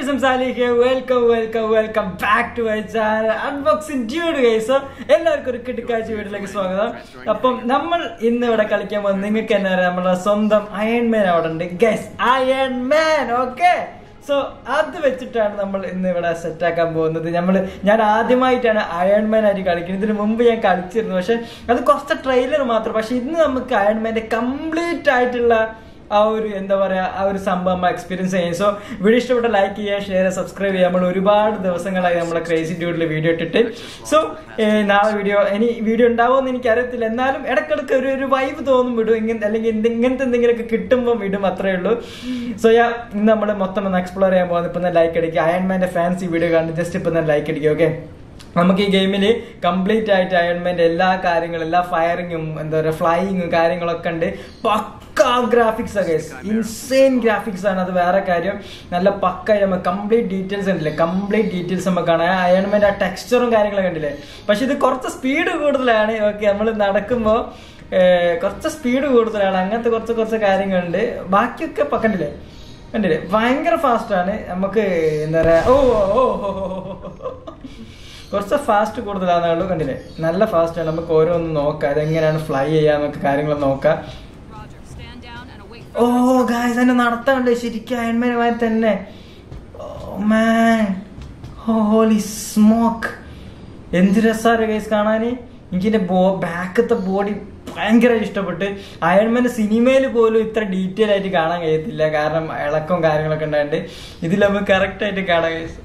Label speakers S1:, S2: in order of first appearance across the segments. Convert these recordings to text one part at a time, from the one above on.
S1: Guys Salih welcome welcome welcome back to my channel unboxing dude guys എല്ലാവർക്കും ഒരു കിട്ടിക്കാഴ്ച വീട്ടിലേക്ക് സ്വാഗതം അപ്പം നമ്മൾ ഇന്ന് ഇവിടെ കളിക്കാൻ പോകുന്നത് നിങ്ങൾക്ക് തന്നെ അറിയാം നമ്മളെ സ്വന്തം അയൺമാൻ അവിടെ ഉണ്ട് ഗൈസ് അയൺമാൻ ഓക്കെ സോ അത് വെച്ചിട്ടാണ് നമ്മൾ ഇന്ന് ഇവിടെ സെറ്റ് ആക്കാൻ പോകുന്നത് നമ്മൾ ഞാൻ ആദ്യമായിട്ടാണ് അയൺമാൻ ആയിട്ട് കളിക്കുന്നത് ഇതിന് മുമ്പ് ഞാൻ കളിച്ചിരുന്നു പക്ഷെ അത് കുറച്ച് ട്രെയിലർ മാത്രം പക്ഷെ ഇന്ന് നമുക്ക് അയൺമാന്റെ കംപ്ലീറ്റ് ആയിട്ടുള്ള ആ ഒരു എന്താ പറയാ ആ ഒരു സംഭവം എക്സ്പീരിയൻസ് ചെയ്യും സോ വീഡിയോ ഇഷ്ടപ്പെട്ട ലൈക്ക് ചെയ്യുക ഷെയർ സബ്സ്ക്രൈബ് ചെയ്യുക നമ്മൾ ഒരുപാട് ദിവസങ്ങളായി നമ്മളെ ക്രേസി ഡ്യൂഡിൽ വീഡിയോ ഇട്ടിട്ട് സോ നാളെ വീഡിയോ ഇനി വീഡിയോ ഉണ്ടാവുമെന്ന് എനിക്ക് അറിയത്തില്ല എന്നാലും ഇടക്കിടക്ക് ഒരു ഒരു വൈബ് തോന്നും വിടും ഇങ്ങനെ അല്ലെങ്കിൽ എന്ത് ഇങ്ങനത്തെ എന്തെങ്കിലുമൊക്കെ കിട്ടുമ്പോൾ വിടും അത്രേ ഉള്ളൂ സോ യാ ഇന്ന് നമ്മൾ മൊത്തം ഒന്ന് എക്സ്പ്ലോർ ചെയ്യാൻ പോകുന്നത് ഇപ്പം ലൈക്ക് അടിക്കുക അയൺമാന്റെ ഫാൻസ് ഈ വീഡിയോ കാണുന്നത് ജസ്റ്റ് ഇപ്പം തന്നെ ലൈക്ക് അടിക്കുക ഓക്കെ നമുക്ക് ഈ ഗെയിമിൽ കംപ്ലീറ്റ് ആയിട്ട് അയൺമെന്റ് എല്ലാ കാര്യങ്ങളും എല്ലാ ഫയറിങ്ങും എന്താ പറയുക ഫ്ലൈയിങ്ങും കാര്യങ്ങളൊക്കെ ഉണ്ട് പക്ക ഗ്രാഫിക്സ് ഒക്കെ ഇൻസെയിൻ ഗ്രാഫിക്സ് ആണ് അത് വേറെ കാര്യം നല്ല പക്ക നമുക്ക് കംപ്ലീറ്റ് ഡീറ്റെയിൽസ് ഉണ്ടല്ലേ കംപ്ലീറ്റ് ഡീറ്റെയിൽസ് നമുക്ക് കാണാം അയൺമെന്റ് ആ ടെക്സ്ചറും കാര്യങ്ങളൊക്കെ ഉണ്ടല്ലേ പക്ഷെ ഇത് കുറച്ച് സ്പീഡ് കൂടുതലാണ് ഓക്കെ നമ്മൾ നടക്കുമ്പോൾ കുറച്ച് സ്പീഡ് കൂടുതലാണ് അങ്ങനത്തെ കുറച്ച് കുറച്ച് കാര്യങ്ങളുണ്ട് ബാക്കിയൊക്കെ പക്കണ്ടില്ലേ കണ്ടില്ലേ ഭയങ്കര ഫാസ്റ്റ് ആണ് നമുക്ക് എന്താ പറയാ ഓ ഓ ഓ, ഓ, ഓ. കുറച്ച് ഫാസ്റ്റ് കൂടുതലാണെന്നേ ഉള്ളൂ കണ്ടില്ലേ നല്ല ഫാസ്റ്റ് ആണ് നമുക്ക് ഓരോന്ന് നോക്കാം ഇതെങ്ങനെയാണ് ഫ്ലൈ ചെയ്യാന്നൊക്കെ കാര്യങ്ങൾ നോക്കാം
S2: Roger, stand down and await
S1: oh guys എന്നെ നടത്താണ്ട് ശരിക്കും അയൺമാനുമായി തന്നെ ഓ മാൻ ഹോലി സ്മോക്ക് എന്ത് രസമാണ് ഗൈസ് കാണാന് എനിക്കിന്റെ ബോ ബാക്കത്തെ ബോഡി ഭയങ്കര ഇഷ്ടപ്പെട്ട് അയൺമാൻ സിനിമയിൽ പോലും ഇത്ര ഡീറ്റെയിൽ ആയിട്ട് കാണാൻ കഴിയത്തില്ല കാരണം ഇളക്കവും കാര്യങ്ങളൊക്കെ ഉണ്ടായിട്ട് ഇതിൽ നമുക്ക് കറക്റ്റ് ആയിട്ട് കാണാൻ ഗൈസ്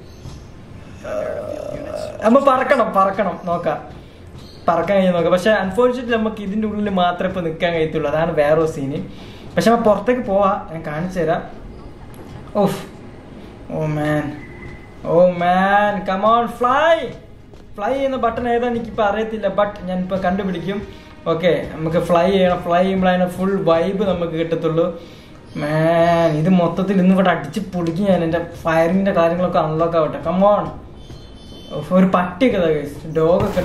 S1: നമ്മ പറക്കണം പറക്കണം നോക്കാം പറക്കാൻ കഴിയും നോക്കാം പക്ഷെ അൺഫോർച്ചുനേറ്റ്ലി നമുക്ക് ഇതിന്റെ ഉള്ളിൽ മാത്രമേ ഇപ്പൊ നിൽക്കാൻ കഴിയത്തുള്ളൂ അതാണ് വേറൊരു സീന് പക്ഷെ നമ്മ പുറത്തേക്ക് പോവാ ഞാൻ കാണിച്ചു തരാം of oh man oh man come on fly fly ചെയ്യുന്ന ബട്ടൺ ഏതാന്ന് എനിക്കിപ്പോൾ അറിയത്തില്ല ബട്ട് ഞാൻ ഇപ്പോൾ കണ്ടുപിടിക്കും ഓക്കെ നമുക്ക് ഫ്ലൈ ചെയ്യണം ഫ്ലൈ ചെയ്യുമ്പോഴാണ് ഫുൾ വൈബ് നമുക്ക് കിട്ടത്തുള്ളൂ മാൻ ഇത് മൊത്തത്തിൽ ഇന്ന് ഇവിടെ അടിച്ച് പൊളിക്കും ഞാൻ എൻ്റെ ഫയറിങ്ങിൻ്റെ കാര്യങ്ങളൊക്കെ അൺലോക്ക് ആവട്ടെ കമോൺ ഒരു പട്ടിയൊക്കെ ഡോഗൊക്കെ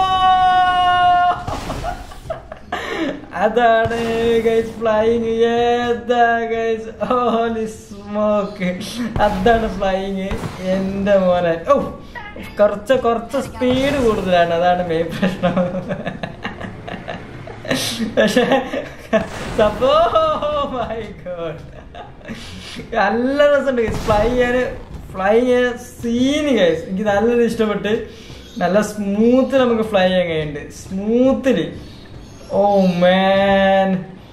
S1: അതാണ് ഗൈസ് ഫ്ലൈയിങ് ഏതാ ഗൈസ് ഹോലി സ്മോക്ക് അതാണ് ഫ്ലൈയിങ് എന്റെ മോനെ ഓ കുറച്ച് കുറച്ച് സ്പീഡ് കൂടുതലാണ് അതാണ് മെയിൻ പ്രശ്നം പക്ഷേ സപ്പോ മൈ ഗോഡ് നല്ല രസമുണ്ട് ഗൈസ് ഫ്ലൈ ചെയ്യാൻ ഫ്ലൈ ചെയ്യാൻ സീന് ഗൈസ് എനിക്ക് നല്ലത് ഇഷ്ടപ്പെട്ട് നല്ല സ്മൂത്തിൽ നമുക്ക് ഫ്ലൈ ചെയ്യാൻ കഴിയുന്നുണ്ട് സ്മൂത്തില് ഓ മാൻ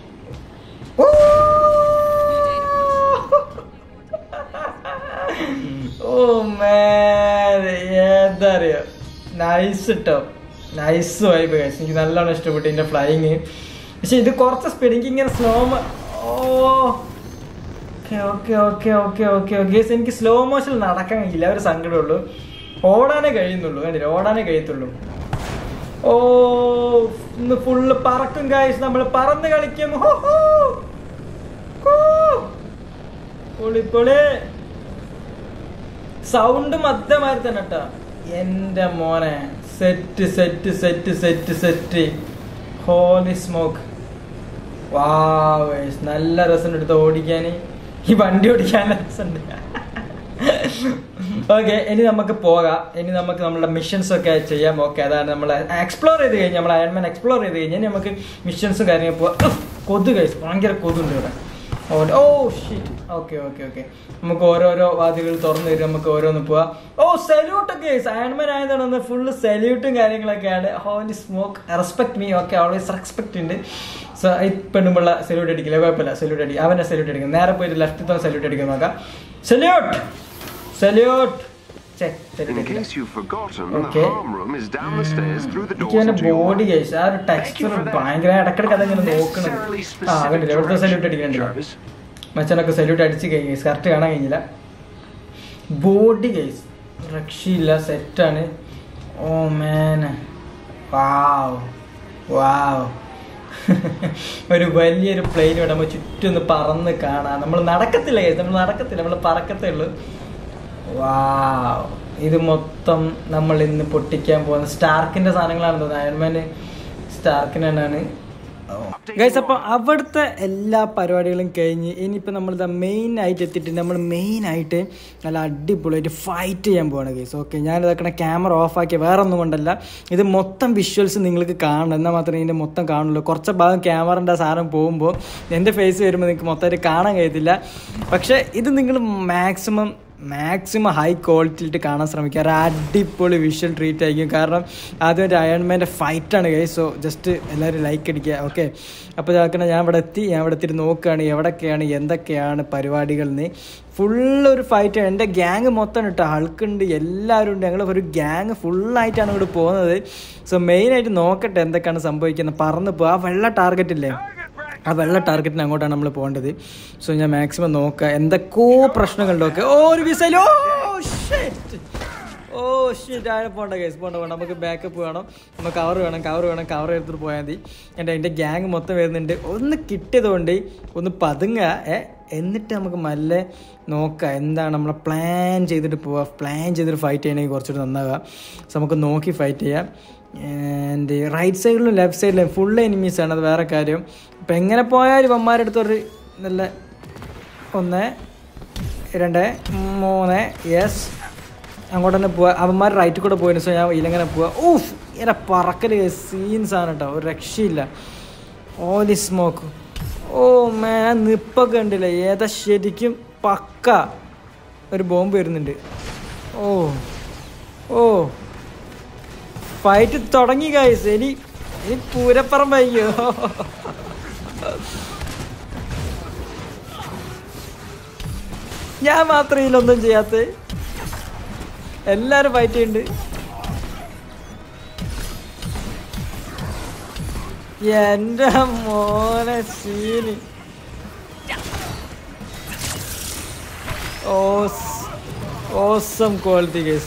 S1: ഓ മാൻ എന്താ അറിയോ നൈസ് ഇട്ടോ നൈസ് വൈബ് ഗൈസ് എനിക്ക് നല്ലോണം ഇഷ്ടപ്പെട്ടു ഇതിന്റെ ഫ്ലൈയിങ് പക്ഷെ ഇത് കുറച്ച് സ്പീഡ് എനിക്ക് ഇങ്ങനെ slow oh okay okay okay okay okay okay എനിക്ക് സ്ലോ മോഷൻ നടക്കാൻ കഴിയില്ല ഒരു സങ്കടമുള്ളൂ ഓടാനേ കഴിയുന്നുള്ളൂ കണ്ടില്ല ഓടാനേ കഴിയത്തുള്ളൂ ഓ ഇന്ന് ഫുള്ള് പറക്കും കായ്സ് നമ്മൾ പറന്ന് കളിക്കും ഹോ, ഹോ. ഹൂ. പൊളി പൊളി സൗണ്ട് മധ്യമാതിരി തന്നെ കേട്ടോ എന്റെ മോനെ set set set set set holy smoke wow guys. നല്ല രസമുണ്ട് എടുത്ത് ഓടിക്കാൻ ഈ വണ്ടി ഓടിക്കാൻ രസമുണ്ട് ഓക്കെ ഇനി നമുക്ക് പോകാം ഇനി നമുക്ക് നമ്മുടെ മിഷൻസ് ഒക്കെ ചെയ്യാം ഓക്കെ അതാണ് നമ്മൾ എക്സ്പ്ലോർ ചെയ്ത് കഴിഞ്ഞ് നമ്മൾ അയൺമാൻ എക്സ്പ്ലോർ ചെയ്ത് കഴിഞ്ഞാൽ ഇനി നമുക്ക് മിഷൻസും കാര്യങ്ങളും പോവാം കൊതു കഴിച്ച് ഭയങ്കര കൊതുണ്ട് ഇവിടെ oh shit okay okay okay നമുക്ക് ഓരോരോ വാതികൾ തുറന്നു തരും നമുക്ക് ഓരോന്ന് പോവാം ഓ സല്യൂട്ട് ഒക്കെ അയൺമാൻ ആയതാണ് ഫുള്ള് സല്യൂട്ടും കാര്യങ്ങളൊക്കെയാണ് holy smoke respect me okay always respect ഉണ്ട് സോ ഈ പെണ്ണുമ്പുള്ള സല്യൂട്ട് അടിക്കില്ല കുഴപ്പമില്ല സല്യൂട്ട് അടിക്കും അവനെ സല്യൂട്ട് അടിക്കും നേരെ പോയിട്ട് ലെഫ്റ്റ് സല്യൂട്ട് അടിക്കും നോക്കാം salute salute
S3: In case you've forgotten,
S1: Okay.
S3: the harm room is down the stairs through the
S1: എനിക്ക്
S3: doors
S1: അവന്റെ
S3: into your
S1: ബോഡി
S3: room.
S1: കഴിച്ചു ആ ഒരു ടെക്സ്ചർ ഭയങ്കര ഇടക്കിടക്ക് അതെങ്ങനെ നോക്കണത്
S3: Unnecessarily
S1: ആ
S3: specific
S1: കണ്ടില്ല എവിടുത്തെ സല്യൂട്ട്
S3: direction,
S1: അടിക്കണ്ടില്ല
S3: Jarvis.
S1: മച്ചനൊക്കെ സല്യൂട്ട് അടിച്ച് കഴിഞ്ഞു കറക്റ്റ് കാണാൻ കഴിഞ്ഞില്ല ബോഡി കേസ് രക്ഷയില്ല സെറ്റാണ് ഓ മേന വാവ് വാവ് ഒരു വലിയൊരു പ്ലെയിൻ ഇവിടെ നമ്മൾ ചുറ്റും ഒന്ന് പറന്ന് കാണാം നമ്മൾ നടക്കത്തില്ല കേസ് നമ്മൾ നടക്കത്തില്ല നമ്മൾ പറക്കത്തേ ഉള്ളൂ വാവ് ഇത് മൊത്തം നമ്മൾ ഇന്ന് പൊട്ടിക്കാൻ പോകുന്ന സ്റ്റാർക്കിന്റെ സാധനങ്ങളാണ് തോന്നുന്നത് അയൺമാന് സ്റ്റാർക്കിനാണ്
S3: Update
S1: ഗൈസ്
S3: you
S1: അപ്പോൾ
S3: on.
S1: അവിടുത്തെ എല്ലാ പരിപാടികളും കഴിഞ്ഞ് ഇനിയിപ്പോൾ നമ്മൾ മെയിൻ ആയിട്ട് എത്തിയിട്ട് നമ്മൾ മെയിൻ ആയിട്ട് നല്ല അടിപൊളിയായിട്ട് ഫൈറ്റ് ചെയ്യാൻ പോവാണ് ഗൈസ് ഓക്കെ ഞാൻ ഇതാക്കണ ക്യാമറ ഓഫ് ആക്കിയ വേറെ ഒന്നും കൊണ്ടല്ല ഇത് മൊത്തം വിഷ്വൽസ് നിങ്ങൾക്ക് കാണണം എന്നാൽ മാത്രമേ ഇതിൻ്റെ മൊത്തം കാണുള്ളൂ കുറച്ച് ഭാഗം ക്യാമറൻ്റെ സാധനം പോകുമ്പോൾ എൻ്റെ ഫേസ് വരുമ്പോൾ നിങ്ങൾക്ക് മൊത്തമായിട്ട് കാണാൻ കഴിയത്തില്ല പക്ഷേ ഇത് നിങ്ങൾ മാക്സിമം മാക്സിമം ഹൈ ക്വാളിറ്റിയിലിട്ട് കാണാൻ ശ്രമിക്കുക ഒരു അടിപൊളി വിഷ്വൽ ട്രീറ്റ് ആയിരിക്കും കാരണം ആദ്യമായിട്ട് അയൺമാൻ്റെ ഫൈറ്റാണ് ഗൈസ് സോ ജസ്റ്റ് എല്ലാവരും ലൈക്ക് അടിക്കുക ഓക്കെ അപ്പോൾ ഇതാക്കണം ഞാൻ ഇവിടെ എത്തി ഞാൻ ഇവിടെ എത്തിയിട്ട് നോക്കുകയാണ് എവിടെയൊക്കെയാണ് എന്തൊക്കെയാണ് പരിപാടികൾ എന്ന് ഫുള്ള് ഒരു ഫൈറ്റ് എൻ്റെ ഗ്യാങ് മൊത്തം ഇട്ടോ ഹൾക്കുണ്ട് എല്ലാവരും ഉണ്ട് ഞങ്ങൾ ഒരു ഗ്യാങ് ഫുള്ളായിട്ടാണ് ഇവിടെ പോകുന്നത് സോ മെയിനായിട്ട് നോക്കട്ടെ എന്തൊക്കെയാണ് സംഭവിക്കുന്നത് പറന്ന് പോകുക ആ വെള്ള ടാർഗറ്റ് ഇല്ലേ ആ വെള്ള ടാർഗറ്റിന് അങ്ങോട്ടാണ് നമ്മൾ പോകേണ്ടത് സോ ഞാൻ മാക്സിമം നോക്കുക എന്തൊക്കെയോ പ്രശ്നങ്ങളുണ്ടൊക്കെ ഓ ഒരു വിസൈൽ ഓ ഷെറ്റ് ഓ ഷീറ്റ് ആയ പോണ്ട കേസ് പോണ്ട പോണ്ട നമുക്ക് ബാക്കപ്പ് വേണം നമുക്ക് കവർ വേണം കവർ വേണം കവർ എടുത്തിട്ട് പോയാൽ മതി എൻ്റെ എൻ്റെ ഗ്യാങ് മൊത്തം വരുന്നുണ്ട് ഒന്ന് കിട്ടിയതുകൊണ്ട് ഒന്ന് പതുങ്ങുക ഏ എന്നിട്ട് നമുക്ക് മെല്ലെ നോക്കാം എന്താണ് നമ്മൾ പ്ലാൻ ചെയ്തിട്ട് പോവുക പ്ലാൻ ചെയ്തിട്ട് ഫൈറ്റ് ചെയ്യണമെങ്കിൽ കുറച്ചുകൂടി നന്നാവുക സോ നമുക്ക് നോക്കി ഫൈറ്റ് ചെയ്യാം ആൻഡ് റൈറ്റ് സൈഡിലും ലെഫ്റ്റ് സൈഡിലും ഫുൾ എനിമീസ് ആണ് അത് വേറെ കാര്യം അപ്പം എങ്ങനെ പോയാലും ഇവന്മാരുടെ അടുത്തൊരു നല്ല ഒന്ന് രണ്ട് മൂന്ന് യെസ് അങ്ങോട്ട് തന്നെ പോവാ അവന്മാർ റൈറ്റിൽ കൂടെ പോയിരുന്നു സോ ഞാൻ ഇതിലെങ്ങനെ പോവാ ഊഫ് ഇങ്ങനെ പറക്കൽ സീൻസ് ആണ് കേട്ടോ ഒരു രക്ഷയില്ല ഓലി സ്മോക്ക് ഓ മാൻ നിപ്പൊക്കെ ഉണ്ടല്ലേ ഏതാ ശരിക്കും പക്ക ഒരു ബോംബ് വരുന്നുണ്ട് ഓ ഓ ഫൈറ്റ് തുടങ്ങി ഗൈസ് ഇനി ഇനി പൂരപ്പറമ്പയ്യോ ഞാൻ മാത്രം ഇതിലൊന്നും ചെയ്യാത്ത എല്ലാരും ഫൈറ്റ് ചെയ്യുന്നുണ്ട് എന്റെ മോനെ സീന് ഓസം ക്വാളിറ്റി കേസ്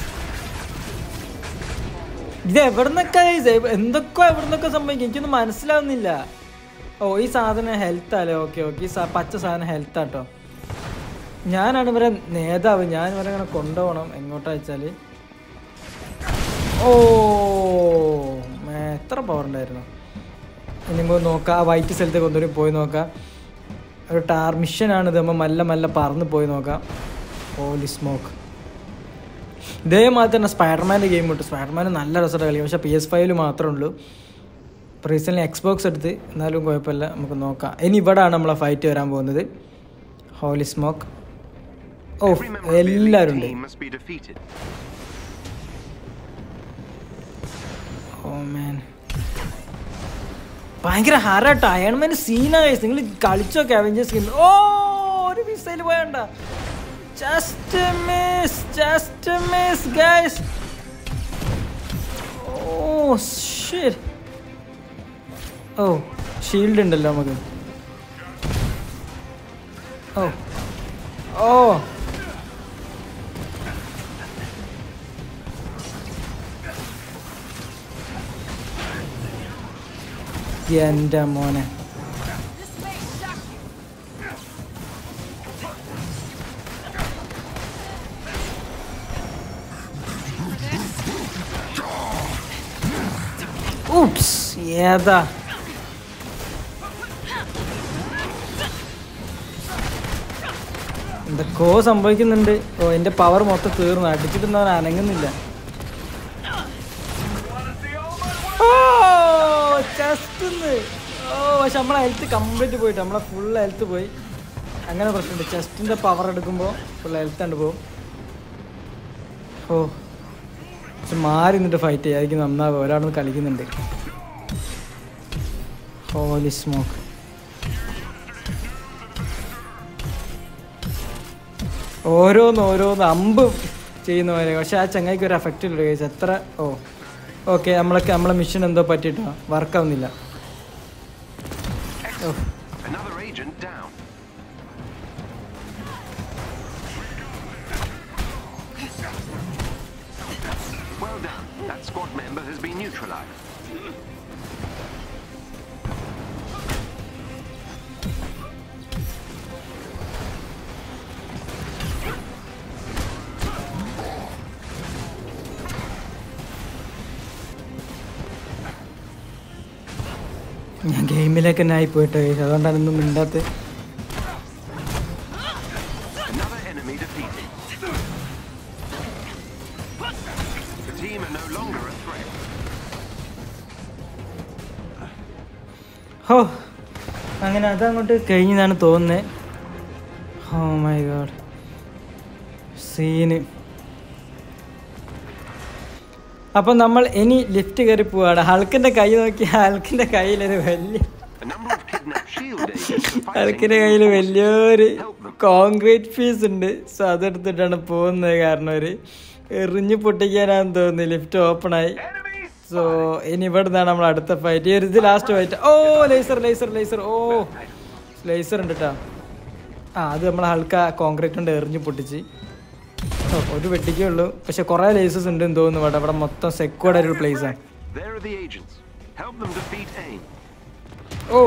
S1: ഇത് എവിടുന്നൊക്കെ ഇത് എന്തൊക്കെ എവിടുന്നൊക്കെ സംഭവിക്കും എനിക്കൊന്നും മനസ്സിലാവുന്നില്ല ഓ ഈ സാധനം ഹെൽത്ത് അല്ലേ ഓക്കെ ഓക്കെ ഈ സാ- പച്ച സാധനം ഹെൽത്ത് ആട്ടോ ഞാനാണ് ഇവരെ നേതാവ് ഞാൻ ഇവരെ ഇങ്ങനെ കൊണ്ടുപോകണം എങ്ങോട്ടാ വെച്ചാല് ഓ മേ, എത്ര പവർ ഉണ്ടായിരുന്നു ഇനി നമുക്ക് നോക്കാം ആ വൈറ്റ് സ്ഥലത്തേക്ക് ഒന്നുകൂടി പോയി നോക്കാം ഒരു ടാർ മിഷനാണിത് നമ്മൾ മെല്ലെ മെല്ലെ പറന്ന് പോയി നോക്കാം ഹോലി സ്മോക്ക് ഇതേമാതിരി തന്നെ സ്പൈഡർമാൻ്റെ ഗെയിം കിട്ടും സ്പൈഡർമാൻ നല്ല രസമായിട്ട് കളിക്കും പക്ഷേ പി എസ് ഫൈവിൽ മാത്രമേ ഉള്ളൂ ഇപ്പോൾ റീസെൻ്റ് എക്സ്ബോക്സ് എടുത്ത് എന്നാലും കുഴപ്പമില്ല നമുക്ക് നോക്കാം ഇനി ഇവിടെയാണ് നമ്മളെ ഫൈറ്റ് വരാൻ പോകുന്നത് holy smoke oh
S3: Every member of the elite
S1: എല്ലാവരും ഉണ്ട്
S3: team must be defeated.
S1: ഓ മാൻ ഭയങ്കര ഹാരാട്ടോ അയൺമാൻ സീനായി നിങ്ങൾ കളിച്ചോക്കെ അവഞ്ചേഴ്സ് ഗെയിം ഓ ഒരു മിസൈൽ പോയണ്ട just miss just miss guys oh shit oh shield ഉണ്ടല്ലോ നമുക്ക് ഓ ഓ എൻ്റെ മോനെ ഉപ്സ് ഏതാ എന്തൊക്കെയോ സംഭവിക്കുന്നുണ്ട് ഓ എൻ്റെ പവർ മൊത്തം തീർന്നു അടിച്ചിട്ടൊന്നും അവൻ അനങ്ങുന്നില്ല ഓ ചെസ്റ്റ് ഓ പക്ഷെ നമ്മളെ ഹെൽത്ത് കംപ്ലീറ്റ് പോയിട്ട് നമ്മളെ ഫുൾ ഹെൽത്ത് പോയി അങ്ങനെ പ്രശ്നമുണ്ട് ചെസ്റ്റിൻ്റെ പവർ എടുക്കുമ്പോൾ ഫുൾ ഹെൽത്ത് ഉണ്ട് പോകും ഓ പക്ഷെ മാറി നിന്നിട്ട് ഫൈറ്റ് ചെയ്യാതിരിക്കും നന്നാവുക ഒരാളൊന്ന് കളിക്കുന്നുണ്ട് ഹോലി സ്മോക്ക് ഓരോന്ന് ഓരോന്ന് അമ്പ് ചെയ്യുന്ന പോലെ പക്ഷെ ആ ചങ്ങായിക്ക് ഒരു എഫക്റ്റ് ഇല്ല കേസ് എത്ര ഓ ഓക്കെ നമ്മളൊക്കെ നമ്മളെ മിഷൻ എന്തോ പറ്റിയിട്ടോ വർക്കാവുന്നില്ല ഓ
S3: Another agent down. Well done. That squad member has been neutralized.
S1: ഞാൻ ഗെയിമിലേക്ക് തന്നെ ആയി പോയിട്ട് guys. അതുകൊണ്ടാണ് ഒന്നും മിണ്ടാത്ത
S3: Another enemy defeated. The team are no longer a threat.
S1: ഹോ അങ്ങനെ അതങ്ങോട്ട് കഴിഞ്ഞതാണ് തോന്നുന്നത് ഹോ മൈ ഗോഡ് സീന് അപ്പം നമ്മൾ ഇനി ലിഫ്റ്റ് കയറി പോവാണ് ഹൾക്കിന്റെ കൈ നോക്കി ഹൾക്കിന്റെ കയ്യിലൊരു വലിയ
S3: A number of kidnapped shield agents are
S1: ഹൾക്കിന്റെ
S3: fighting
S1: കയ്യിൽ
S3: to
S1: വലിയൊരു
S3: help them.
S1: കോൺക്രീറ്റ് പീസ് ഉണ്ട് സോ അതെടുത്തിട്ടാണ് പോകുന്നത് കാരണം ഒരു എറിഞ്ഞു പൊട്ടിക്കാനാന്ന് തോന്നുന്നു ലിഫ്റ്റ് ഓപ്പൺ ആയി സോ ഇനി ഇവിടെ നിന്നാണ് നമ്മൾ അടുത്ത ഫൈറ്റ് ഈ ഒരു ഇത് last fight oh laser laser laser oh laser ഉണ്ട് കേട്ടോ ആ അത് നമ്മൾ ഹൾക്ക കോൺക്രീറ്റ് കൊണ്ട് എറിഞ്ഞു പൊട്ടിച്ച് ഓ, ഒരു വെട്ടിക്കേ ഉള്ളൂ പക്ഷെ കുറേ ലേസസ് ഉണ്ട് എന്ന് തോന്നുന്നു ഇവിടെ ഇവിടെ മൊത്തം സെക്യൂർഡ് ആയൊരു പ്ലേസ് ആണ്
S3: There are the agents. Help them defeat AIM.
S1: ഓ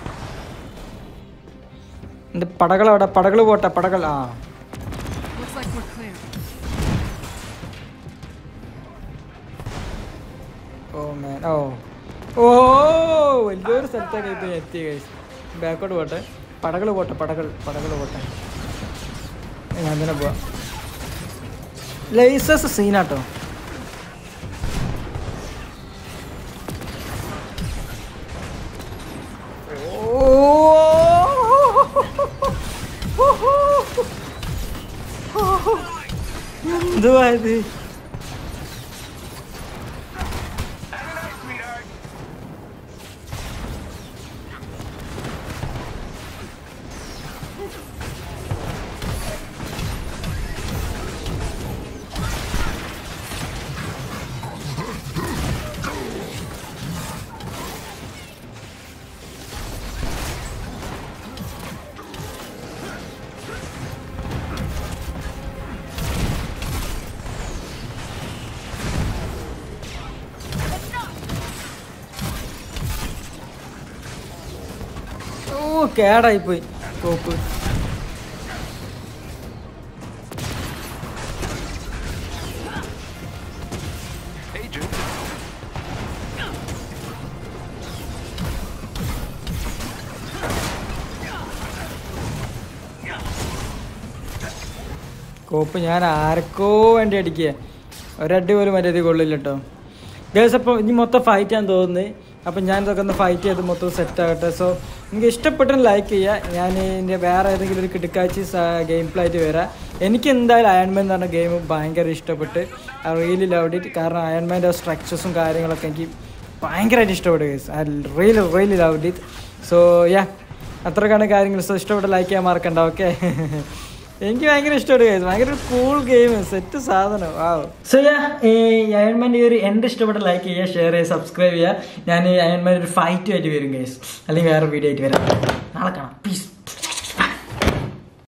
S1: എന്റെ പടകൾ അവിടെ പടകൾ പോട്ടെ പടകൾ ആ
S2: Looks like we're clear.
S1: ഓ മാൻ ഓ ഓ വലിയൊരു സ്ഥലത്തൊക്കെ ഇപ്പൊ എത്തി കഴിച്ചു ബാക്കോട്ട് പോട്ടെ പടകൾ പോട്ടെ പടകൾ പടകൾ പോട്ടെ ഞാൻ തന്നെ പോവാം ലൈസസ് സീനാട്ടോ എന്തുവാ ഇത് ഓ കേടായി പോയി കോപ്പ്
S3: Agent,
S1: കോപ്പ് ഞാൻ ആർക്കോ വേണ്ടി അടിക്കുക ഒരടി പോലും മര്യാദ കൊള്ളില്ല കേട്ടോ ഗേൾസ് അപ്പം ഇനി മൊത്തം ഫൈറ്റ് ഞാൻ തോന്നുന്നത് അപ്പം ഞാൻ ഇതൊക്കെ ഒന്ന് ഫൈറ്റ് ചെയ്ത് മൊത്തം സെറ്റ് ആകട്ടെ സോ നിങ്ങൾക്ക് ഇഷ്ടപ്പെട്ടെന്ന് ലൈക്ക് ചെയ്യുക ഞാൻ ഇതിൻ്റെ വേറെ ഏതെങ്കിലും ഒരു കിടക്കാച്ചി ഗെയിം പ്ലേ ആയിട്ട് വരാം എനിക്ക് എന്തായാലും അയൺമാൻ എന്ന് പറഞ്ഞ ഗെയിം ഭയങ്കര ഇഷ്ടപ്പെട്ട് ഐ റിയലി ലവ് ഇറ്റ് കാരണം അയൺമാൻ്റെ സ്ട്രക്ചേഴ്സും കാര്യങ്ങളൊക്കെ എനിക്ക് ഭയങ്കരമായിട്ട് ഇഷ്ടപ്പെട്ടു guys I really really love it so yeah അത്രക്കാണ് കാര്യങ്ങൾ സോ ഇഷ്ടപ്പെട്ട ലൈക്ക് ചെയ്യാൻ മറക്കണ്ട ഓക്കെ എനിക്ക് ഭയങ്കര ഇഷ്ടപ്പെട്ടു ഗൈസ് ഭയങ്കര കൂൾ ഗെയിം സെറ്റ് സാധനം വാവ് സോ യാ അയൺമാൻ്റെ ഈ ഒരു എൻ്റെ ഇഷ്ടപ്പെട്ട ലൈക്ക് ചെയ്യുക ഷെയർ ചെയ്യുക സബ്സ്ക്രൈബ് ചെയ്യുക ഞാൻ അയൺമാൻ്റെ ഒരു ഫൈറ്റ് ആയിട്ട് വരും ഗൈസ് അല്ലെങ്കിൽ വേറെ വീഡിയോ ആയിട്ട് വരാം നാളെ കാണാം പീസ്